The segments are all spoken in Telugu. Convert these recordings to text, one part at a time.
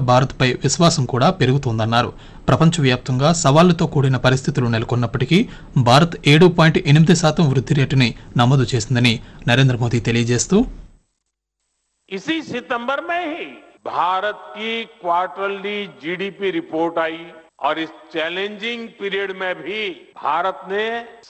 భారత్పై విశ్వాసం కూడా పెరుగుతోందన్నారు ప్రపంచవ్యాప్తంగా సవాళ్లతో కూడిన పరిస్థితులు నెలకొన్నప్పటికీ భారత్ ఏడు పాయింట్ ఎనిమిది శాతం వృద్ధి రేటుని నమోదు చేసిందని నరేంద్ర మోదీ తెలియజేస్తూ इसी सितंबर में ही भारत की क्वार्टरली जीडीपी रिपोर्ट आई और इस चैलेंजिंग पीरियड में भी भारत ने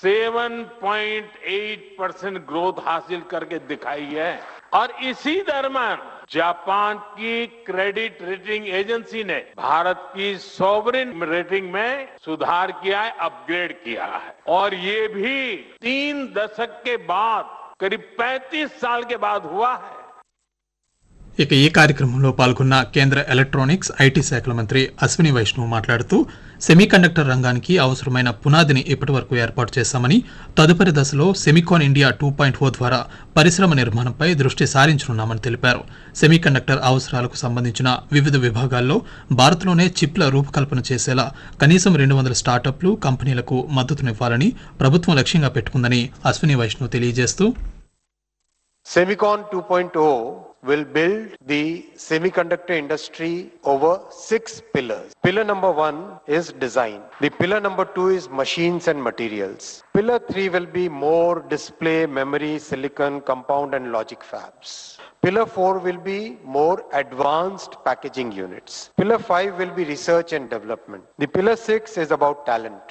7.8 परसेंट ग्रोथ हासिल करके दिखाई है और इसी दरम्यान जापान की क्रेडिट रेटिंग एजेंसी ने भारत की सॉवरिन रेटिंग में सुधार किया है अपग्रेड किया है और ये भी तीन दशक के बाद करीब 35 साल के बाद हुआ है ఇక ఈ కార్యక్రమంలో పాల్గొన్న కేంద్ర ఎలక్ట్రానిక్స్ ఐటీ శాఖల మంత్రి అశ్విని వైష్ణవ్ మాట్లాడుతూ సెమీకండక్టర్ రంగానికి అవసరమైన పునాదిని ఇప్పటివరకు ఏర్పాటు చేశామని తదుపరి దశలో semicon India two point O ద్వారా పరిశ్రమ నిర్మాణంపై దృష్టి సారించనున్నామని తెలిపారు సెమీకండక్టర్ అవసరాలకు సంబంధించిన వివిధ విభాగాల్లో భారత్లోనే చిప్ల రూపకల్పన చేసేలా కనీసం రెండు వందల స్టార్టప్లు కంపెనీలకు మద్దతునివ్వాలని ప్రభుత్వం లక్ష్యంగా పెట్టుకుందని అశ్విని వైష్ణవ్ తెలియజేస్తూ Semicon 2.0 will build the semiconductor industry over six pillars. Pillar number one is design. The pillar number two is machines and materials. Pillar three will be more display, memory, silicon, compound and logic fabs. Pillar 4 will be more advanced packaging units. Pillar 5 will be research and development. The pillar 6 is about talent.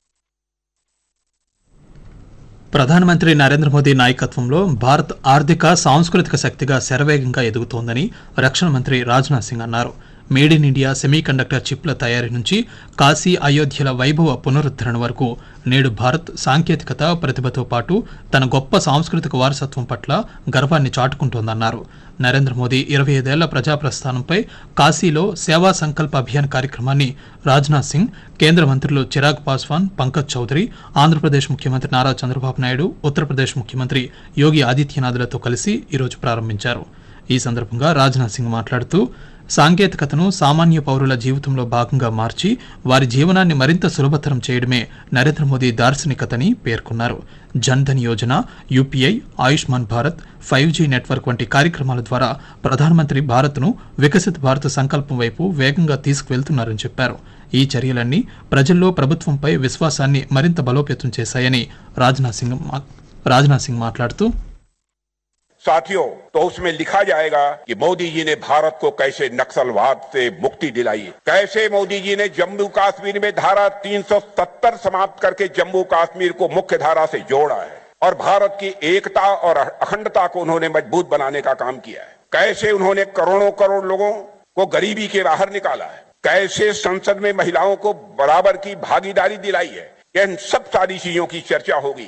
ప్రధానమంత్రి నరేంద్ర మోదీ నాయకత్వంలో భారత్ ఆర్థిక సాంస్కృతిక శక్తిగా శరవేగంగా ఎదుగుతోందని రక్షణ మంత్రి రాజ్నాథ్ సింగ్ అన్నారు మేడ్ ఇన్ ఇండియా సెమీకండక్టర్ చిప్ల తయారీ నుంచి కాశీ అయోధ్యల వైభవ పునరుద్ధరణ వరకు నేడు భారత్ సాంకేతికత ప్రతిభతో పాటు తన గొప్ప సాంస్కృతిక వారసత్వం పట్ల గర్వాన్ని చాటుకుంటోందన్నారు నరేంద్ర మోదీ ఇరవై ఐదేళ్ల ప్రజాప్రస్థానంపై కాశీలో సేవా సంకల్ప అభియాన్ కార్యక్రమాన్ని రాజ్నాథ్ సింగ్ కేంద్ర మంత్రులు చిరాగ్ పాస్వాన్ పంకజ్ చౌదరి ఆంధ్రప్రదేశ్ ముఖ్యమంత్రి నారా చంద్రబాబు నాయుడు ఉత్తరప్రదేశ్ ముఖ్యమంత్రి యోగి ఆదిత్యనాథ్లతో కలిసి ఈరోజు ప్రారంభించారు ఈ సందర్భంగా రాజ్నాథ్ సింగ్ మాట్లాడుతూ సాంకేతికతను సామాన్య పౌరుల జీవితంలో భాగంగా మార్చి వారి జీవనాన్ని మరింత సులభతరం చేయడమే నరేంద్ర మోదీ దార్శనికతని పేర్కొన్నారు Jan Dhan Yojana UPI Ayushman Bharat five G network వంటి కార్యక్రమాల ద్వారా ప్రధానమంత్రి భారత్ను వికసిత్ భారత్ సంకల్పం వైపు వేగంగా తీసుకువెళ్తున్నారని చెప్పారు ఈ చర్యలన్నీ ప్రజల్లో ప్రభుత్వంపై విశ్వాసాన్ని మరింత బలోపేతం చేశాయని రాజ్నాథ్ సింగ్ మా- రాజ్నాథ్ సింగ్ మాట్లాడుతూ साथियों तो उसमें लिखा जाएगा कि मोदी जी ने भारत को कैसे नक्सलवाद से मुक्ति दिलाई कैसे मोदी जी ने जम्मू कश्मीर में धारा 370 समाप्त करके जम्मू कश्मीर को मुख्य धारा से जोड़ा है और भारत की एकता और अखंडता को उन्होंने मजबूत बनाने का काम किया है कैसे उन्होंने करोड़ों करोड़ लोगों को गरीबी के बाहर निकाला है कैसे संसद में महिलाओं को बराबर की भागीदारी दिलाई है इन सब सारी चीजों की चर्चा होगी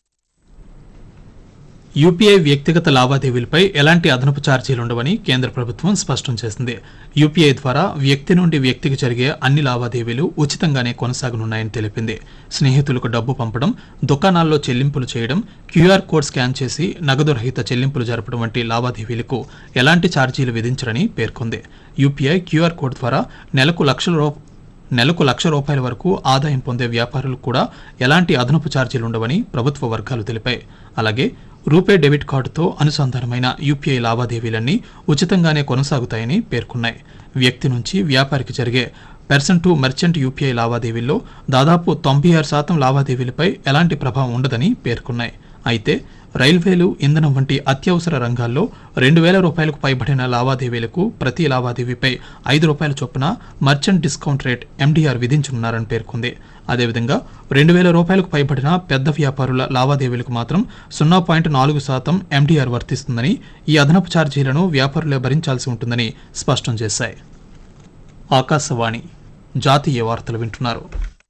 యూపీఐ వ్యక్తిగత లావాదేవీలపై ఎలాంటి అదనపు ఛార్జీలు ఉండవని కేంద్ర ప్రభుత్వం స్పష్టం చేసింది యూపీఐ ద్వారా వ్యక్తి నుండి వ్యక్తికి జరిగే అన్ని లావాదేవీలు ఉచితంగానే కొనసాగనున్నాయని తెలిపింది స్నేహితులకు డబ్బు పంపడం దుకాణాల్లో చెల్లింపులు చేయడం క్యూఆర్ కోడ్ స్కాన్ చేసి నగదు రహిత చెల్లింపులు జరపడం వంటి లావాదేవీలకు ఎలాంటి ఛార్జీలు విధించరని పేర్కొంది యూపీఐ క్యూఆర్ కోడ్ ద్వారా నెలకు లక్షల రూ నెలకు లక్ష రూపాయల వరకు ఆదాయం పొందే వ్యాపారులకు కూడా ఎలాంటి అదనపు ఛార్జీలు ఉండవని ప్రభుత్వ వర్గాలు తెలిపాయి అలాగే రూపే డెబిట్ కార్డుతో అనుసంధానమైన యూపీఐ లావాదేవీలన్నీ ఉచితంగానే కొనసాగుతాయని పేర్కొన్నాయి వ్యక్తి నుంచి వ్యాపారికి జరిగే పెర్సన్ టు మర్చెంట్ యూపీఐ లావాదేవీల్లో దాదాపు తొంభై ఆరు శాతం లావాదేవీలపై ఎలాంటి ప్రభావం ఉండదని పేర్కొన్నాయి అయితే రైల్వేలు ఇంధనం వంటి అత్యవసర రంగాల్లో రెండు వేల రూపాయలకు పైబడిన లావాదేవీలకు ప్రతి లావాదేవీపై ఐదు రూపాయల చొప్పున మర్చెంట్ డిస్కౌంట్ రేట్ ఎండీఆర్ విధించనున్నారని పేర్కొంది అదేవిధంగా రెండు వేల రూపాయలకు పైబడిన పెద్ద వ్యాపారుల లావాదేవీలకు మాత్రం సున్నా పాయింట్ నాలుగు శాతం ఎండీఆర్ వర్తిస్తుందని ఈ అదనపు ఛార్జీలను వ్యాపారులే భరించాల్సి ఉంటుందని స్పష్టం చేశాయి ఆకాశవాణి జాతీయ వార్తలు వింటున్నారు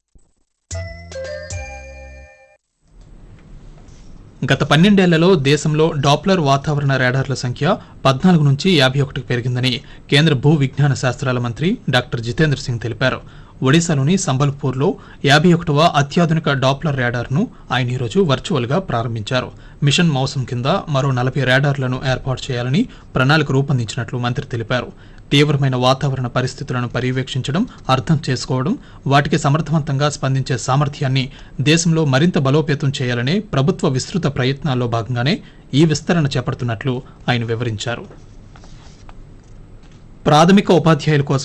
గత పన్నెండేళ్లలో దేశంలో డాప్లర్ వాతావరణ రాడార్ల సంఖ్య పద్నాలుగు నుంచి యాభై ఒకటికి పెరిగిందని కేంద్ర భూ విజ్ఞాన శాస్త్రాల మంత్రి డాక్టర్ జితేంద్ర సింగ్ తెలిపారు ఒడిశాలోని సంబల్పూర్లో యాభై ఒకటవ అత్యాధునిక డాప్లర్ రాడార్ను ఆయన ఈరోజు వర్చువల్గా ప్రారంభించారు మిషన్ మౌసం కింద మరో నలభై రాడార్లను ఏర్పాటు చేయాలని ప్రణాళిక రూపొందించినట్లు మంత్రి తెలిపారు తీవ్రమైన వాతావరణ పరిస్థితులను పర్యవేక్షించడం అర్థం చేసుకోవడం వాటికి సమర్థవంతంగా స్పందించే సామర్థ్యాన్ని దేశంలో మరింత బలోపేతం చేయాలనే ప్రభుత్వ విస్తృత ప్రయత్నాల్లో భాగంగానే ఈ విస్తరణ చేపడుతున్నట్లు ఆయన వివరించారు ప్రాథమిక ఉపాధ్యాయుల కోసం